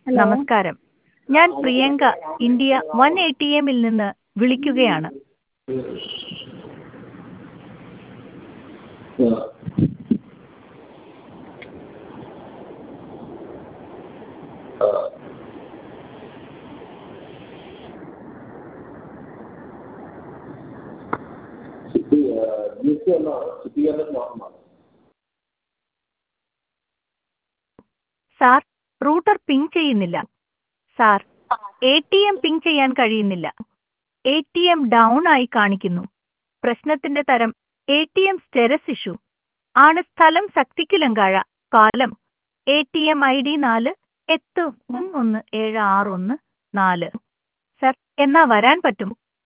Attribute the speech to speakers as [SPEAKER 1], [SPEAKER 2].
[SPEAKER 1] hello
[SPEAKER 2] നമസ്കാരം ഞാൻ Priyanka India one A T എമ്മിൽ നിന്ന് വിളിക്കുകയാണ്
[SPEAKER 3] ചിത്രീകരണം മാത്രമാണ്
[SPEAKER 2] സാർ റൂട്ടർ പിങ് ചെയ്യുന്നില്ല sir A T M ping ചെയ്യാൻ കഴിയുന്നില്ല എ ടി എം ഡൗൺ ആയി കാണിക്കുന്നു പ്രശ്നത്തിന്റെ തരം A T M status issue ആണ് സ്ഥലം ശക്തിക്കുലങ്കാഴ കാലം A T M I D നാല് എട്ട് ഒന്ന് ഒന്ന് ഏഴ് ആറ് ഒന്ന് നാല് സർ എന്നാ വരാൻ പറ്റും